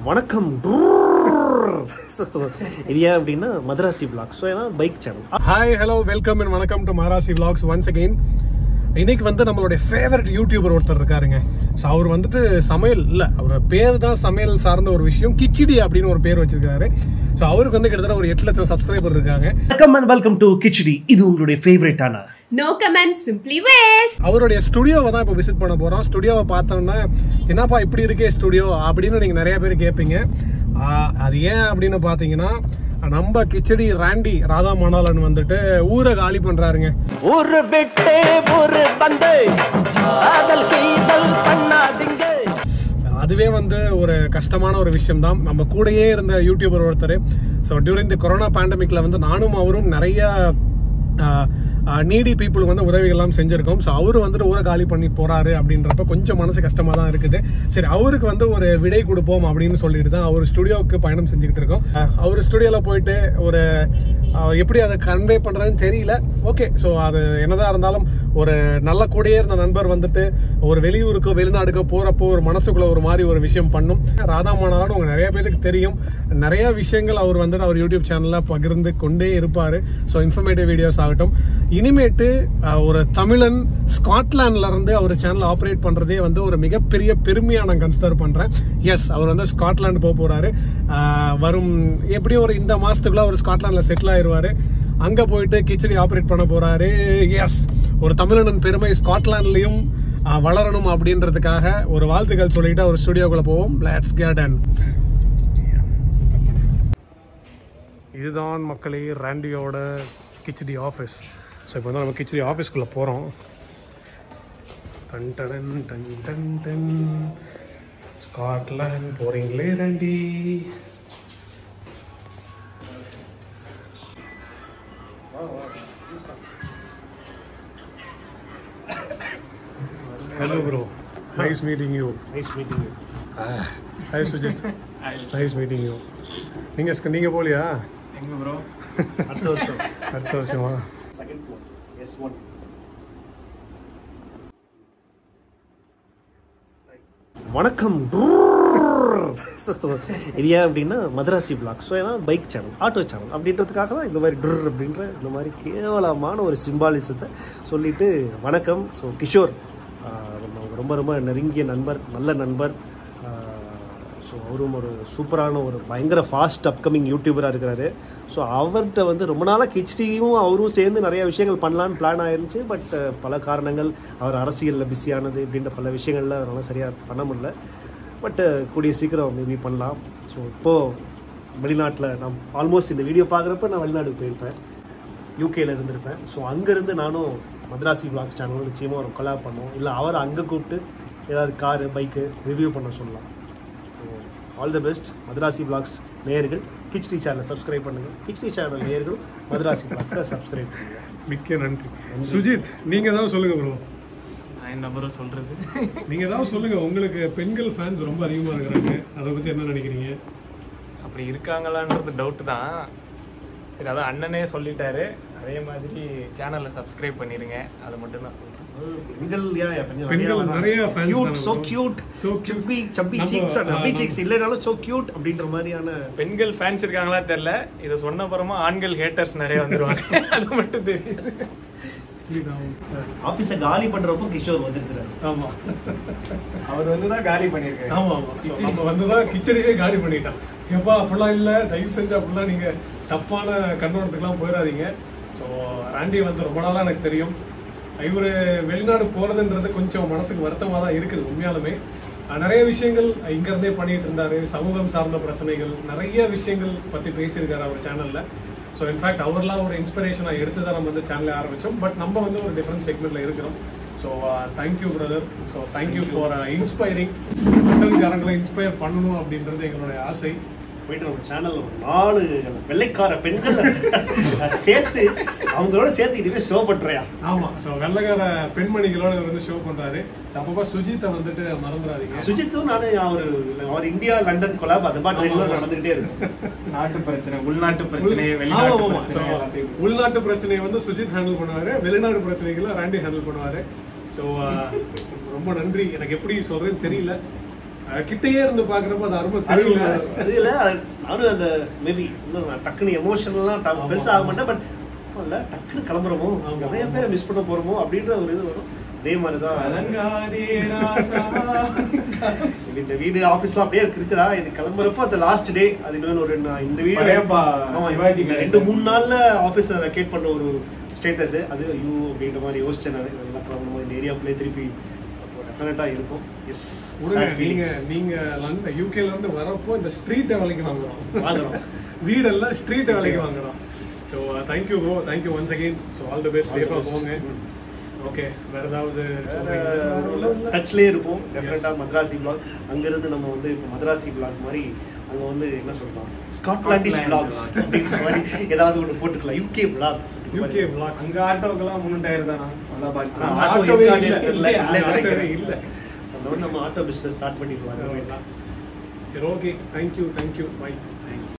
வணக்கம் ஸோ இது ஏன் அப்படின்னா மதராசி பிளாக் ஸோ ஏன்னா bike channel hi hello welcome and வணக்கம் to Madrasi vlogs once again இன்னைக்கு வந்து நம்மளுடைய ஃபேவரட் யூடியூபர் ஒருத்தர் இருக்காருங்க ஸோ அவர் வந்துட்டு சமையல் இல்லை அவர் பேர் தான் சமையல் சார்ந்த ஒரு விஷயம் கிச்சிடி அப்படின்னு ஒரு பேர் வச்சிருக்காரு ஸோ அவருக்கு வந்து கிட்டத்தட்ட ஒரு எட்டு லட்சம் சப்ஸ்கிரைபர் இருக்காங்க வணக்கம் அண்ட் வெல்கம் டு கிச்சடி இது உங்களுடைய ஃபேவரட்டான No comment, simply waste. அவருடைய ஸ்டுடியோவை தான் இப்போ விசிட் பண்ண போறோம் ஸ்டுடியோவை பார்த்தோம்னா என்னப்பா இப்படி இருக்கே ஸ்டுடியோ அப்படின்னு நீங்க நிறைய பேர் கேட்பீங்க ஆஹ், அது ஏன் அப்படின்னு பார்த்தீங்கன்னா நம்ம கிச்சடி ராண்டி ராதா மணாலன் வந்துட்டு ஊரை காலி பண்றாருங்க ஒரு விட்டு ஒரு பந்து காதல் செய்தல் பண்ணாதீங்க அதுவே வந்து ஒரு கஷ்டமான ஒரு விஷயம் தான் நம்ம கூடயே இருந்த யூடியூபர் ஒருத்தர் ஸோ டியூரிங் தி கொரோனா பேண்டமிக்ல வந்து நானும் அவரும் நிறைய நீடி பீப்புளுக்கு வந்து உதவிகள்லாம் செஞ்சிருக்கோம் ஸோ அவரு வந்துட்டு ஊரை காலி பண்ணி போறாரு அப்படின்றப்ப கொஞ்சம் மனசு கஷ்டமா தான் இருக்குது சரி அவருக்கு வந்து ஒரு விடை கொடுப்போம் அப்படின்னு சொல்லிட்டு தான் அவர் ஸ்டுடியோவுக்கு பயணம் செஞ்சுக்கிட்டு இருக்கோம் அஹ், அவர் ஸ்டுடியோல போயிட்டு ஒரு அஹ், எப்படி அதை கன்வே பண்றதுன்னு தெரியல ஓகே ஸோ அது என்னதான் இருந்தாலும் ஒரு நல்ல கூடயே இருந்த நண்பர் வந்துட்டு ஒரு வெளியூருக்கோ வெளிநாடுக்கோ போறப்போ ஒரு மனசுக்குள்ள ஒரு மாதிரி ஒரு விஷயம் பண்ணும் ராதாமானாலும் உங்க நிறைய பேருக்கு தெரியும் நிறைய விஷயங்கள் அவர் வந்துட்டு அவர் யூடியூப் சேனல்ல பகிர்ந்து கொண்டே இருப்பாரு ஸோ இன்ஃபர்மேட்டிவ் வீடியோஸ் ஆகட்டும் இனிமேட்டு அஹ், ஒரு தமிழன் ஸ்காட்லாண்ட்ல இருந்து அவர் சேனல் ஆப்ரேட் பண்றதே வந்து ஒரு மிகப்பெரிய பெருமையா நான் கன்சிடர் பண்றேன் எஸ் அவர் வந்து ஸ்காட்லாந்து போக போறாரு அஹ், வரும் எப்படியும் ஒரு இந்த மாசத்துக்குள்ள அவர் ஸ்காட்லாண்ட்ல செட்டில் ஆயிருவாரு அங்க போயிட்டு கிச்சடி ஆப்ரேட் பண்ண போறாரு எஸ் ஒரு தமிழனின் பெருமை ஸ்காட்லாண்ட்லயும் அஹ், வளரணும் அப்படின்றதுக்காக ஒரு வாழ்த்துக்கள் சொல்லிட்டு ஒரு ஸ்டுடியோக்குள்ள போவோம் லெட்ஸ் கெட் அண்ட் இதுதான் மக்களே ராண்டியோட கிச்சடி ஆஃபீஸ் ஸோ இப்போ வந்து நம்ம கிச்சடி ஆஃபீஸ்க்குள்ளே போகிறோம் டன் டன் டன் டன் டன் ஸ்காட்லாண்ட் போகிறீங்களே Randy hello bro nice meeting you nice meeting hi Sujith nice meeting you நீங்கள் நீங்கள் போலியா அடுத்த வருஷம் அடுத்த வருஷமா செகண்ட் ஃப்ளோர் எஸ் ஒன் வணக்கம் ஸோ இது ஏன் அப்படின்னா மதராசி பிளாக் ஸோ ஏன்னா பைக் சேனல் ஆட்டோ சேனல் அப்படின்றதுக்காக தான் இந்த மாதிரி ட்ர் அப்படின்ற இந்த மாதிரி கேவலமான ஒரு சிம்பாலிசத்தை சொல்லிட்டு வணக்கம் ஸோ கிஷோர் ஆஹ் நம்ம ரொம்ப ரொம்ப நெருங்கிய நண்பர் நல்ல நண்பர் ஸோ அவரும் ஒரு சூப்பரான ஒரு பயங்கர ஃபாஸ்ட் அப்கமிங் யூடியூபராக இருக்கிறாரு ஸோ அவர்கிட்ட வந்து ரொம்ப நாளாக கிச்டியும் அவரும் சேர்ந்து நிறைய விஷயங்கள் பண்ணலான்னு பிளான் ஆயிருந்துச்சு பட் பல காரணங்கள் அவர் அரசியலில் பிஸியானது இப்படின்ற பல விஷயங்கள்ல அவரால் சரியாக பண்ண முடியல பட் கூடிய சீக்கிரம் மேபி பண்ணலாம் ஸோ இப்போது வெளிநாட்டில் நான் ஆல்மோஸ்ட் இந்த வீடியோ பார்க்குறப்ப நான் வெளிநாடு போயிருப்பேன் யூகேல இருந்திருப்பேன் ஸோ அங்கேருந்து நானும் மദ്രാசி vlogs சேனல் நிச்சயமாக ஒரு கொலாப் பண்ணுவோம் இல்லை அவரை அங்கே கூப்பிட்டு ஏதாவது காரு பைக்கு ரிவ்யூ பண்ண சொல்லலாம் so all the best Madrasi vlogs நேயர்கள் கிச்டி சேனலை சப்ஸ்கிரைப் பண்ணுங்கள் கிச்டி சேனல் நேயர்கள் மദ്രാசி vlogs சப்ஸ்கிரைப் பண்ணுங்கள் மிக்க நன்றி சுஜித் நீங்க தான் சொல்லுங்க ப்ரோ நான் என்ன ப்ரோ சொல்றது நீங்க தான் சொல்லுங்க உங்களுக்கு பெண்கள் ஃபேன்ஸ் ரொம்ப அதிகமா இருக்கிறாங்க அதை பத்தி என்ன நினைக்கிறீங்க அப்படி இருக்காங்களான்றது டவுட் தான் சரி அதான் அண்ணனே சொல்லிட்டாரு அதே மாதிரி சேனலை சப்ஸ்கிரைப் பண்ணிருங்க அது மட்டும் தான் சொல்றேன் பெண்கள் yeah, yeah, கொஞ்சம் பெண்கள் நிறைய fans கியூட் தானே so bro. Cute So cute. சப்பி சப்பி நம்ம, சீக்ஸ் ஆ, அப்படி நம்ம- சீக்ஸ் இல்லைனாலும் ஸோ கியூட் அப்படின்ற மாதிரியான பெண்கள் ஃபேன்ஸ் இருக்காங்களா தெரியல இதை சொன்ன அப்புறமா ஆண்கள் ஹேட்டர்ஸ் நிறைய வந்துருவாங்க அது மட்டும் தெரியுது ஆஃபீஸை காலி பண்ணுறப்போ கிஷோர் வந்திருக்கிறாரு ஆமா அவர் வந்து தான் காலி பண்ணியிருக்காரு ஆமா ஆமா So, நம்ம வந்துதான் கிச்சடியே காலி பண்ணிட்டோம் எப்பா அப்படிலாம் இல்ல தயவு செஞ்சு அப்படிலாம் நீங்க தப்பான கண்ணோட்டத்துக்குலாம் போயிடாதீங்க ஸோ ராண்டி வந்து ரொம்ப நாளா எனக்கு தெரியும் இவரு வெளிநாடு போறதுன்றது கொஞ்சம் மனசுக்கு வருத்தமா தான் இருக்குது உண்மையாலுமே அஹ் நிறைய விஷயங்கள் இங்க இருந்தே பண்ணிட்டு இருந்தாரு சமூகம் சார்ந்த பிரச்சனைகள் நிறைய விஷயங்கள் பத்தி பேசியிருக்காரு அவர் சேனல்ல ஸோ இன்ஃபேக்ட் அவர்லாம் ஒரு இன்ஸ்பிரேஷனாக எடுத்து தான் நம்ம வந்து சேனலை ஆரம்பிச்சோம் பட் நம்ம வந்து ஒரு டிஃப்ரெண்ட் செக்மெண்ட்ல இருக்கிறோம் so thank you brother so thank you for inspiring மட்டன்காரங்களை இன்ஸ்பயர் பண்ணணும் அப்படின்றது எங்களுடைய ஆசை போயிட்டு நம்ம சேனல்ல ஒரு நாலு வெள்ளைக்கார பெண்கள் சேர்த்து அவங்களோட சேர்த்து இதுவே ஷோ பண்றியா ஆமா ஸோ வெள்ளக்கார பெண்மணிகளோட இவர் வந்து ஷோ பண்றாரு ஸோ அப்பப்போ சுஜித்தை வந்துட்டு மறந்துடாதீங்க சுஜித்தும் நானு அவரு அவர் இந்தியா லண்டன் கொலாப் அது பாட்டு ரெகுலர் நடந்துகிட்டே இருக்கு நாட்டு பிரச்சனை உள்நாட்டு பிரச்சனை ஆமா, வெளிநாட்டு ஆமா. So, பிரச்சனை எல்லாத்தையும் உள்நாட்டு பிரச்சனையை வந்து சுஜித் ஹேண்டில் பண்ணுவாரு வெளிநாட்டு பிரச்சனைகளை ராண்டி ஹேண்டில் பண்ணுவாரு ஸோ ரொம்ப நன்றி எனக்கு எப்படி சொல்றேன்னு தெரியல அஹ் கிட்டயே இருந்து பாக்குறப்போ அது அருமை அது தெரியல அது இல்ல அது- நானும் அந்த மேபி இன்னும் நான் டக்குன்னு எமோஷனல்லாம் ஆமா. பெருசா ஆக மாட்டேன் பட் இல்ல டக்குன்னு கிளம்புறோமோ ஆமா, நிறைய ஆமா. பேரை மிஸ் பண்ண போறோமோ அப்படின்ற ஒரு இது வரும் அதே மாதிரி தான் கலங்காதே ராசா. இந்த வீடு ஆபீஸ்லாம் அப்படியே இருக்கு- இருக்குதா இது கிளம்புறப்போ அந்த லாஸ்ட் டே அது இன்னும் ஒரு நான் இந்த வீடு பழையப்பா, ஆமா, சிவாஜி இந்த கணேசன். ரெண்டு மூணு நாள்ல ஆபீஸ் வெக்கேட் பண்ண ஒரு ஸ்டேட்டஸ் அது ஐயோ அப்படின்ற மாதிரி யோசிச்சேன் நான் நல்லா கிளம்பணுமோ இந்த ஏரியாக்குள்ளே திருப்பி டெஃபினட்டா இருக்கும் எஸ் விடுங்க, நீங்க நீங்க லண்டன் யூகேல இருந்து வரப்போ இந்த ஸ்ட்ரீட்டை விலைக்கு வாங்குறோம் வாங்குறோம். வீடெல்லாம் ஸ்ட்ரீட்டை விலைக்கு வாங்குறோம் so thank you bro thank you once again so all the best All the சேஃபாக best. போங்க ம். ஓகே வேற ஏதாவது சொல்றீங்களா? டச்லேயே இருப்போம் டெஃபினட்டா மദ്രാசி vlog அங்கிருந்து நம்ம வந்து இப்போ மദ്രാசி vlog மாதிரி அங்க வந்து என்ன சொல்லலாம் ஸ்காட்லாண்டிஷ் Scotland vlogs vlogs. அப்படின்ற மாதிரி ஏதாவது ஒன்று போட்டுக்கலாம் யூகே vlogs UK vlogs. அங்க ஆட்டோக்கெல்லாம் முன்னு டயர் தானா நல்லா ஆனா, பாச்சு ஆட்டோ ஆட்டோவே இருக்கான்னு இல்ல. தெரியல. இல்ல, இல்ல, ஆட்டோவே நினைக்கிறேன். இல்ல. அந்த மாதிரி நம்ம ஆட்டோ பிசினஸ் ஸ்டார்ட் பண்ணிக்கலாம் சரி ஓகே தேங்க்யூ தேங்க்யூ பை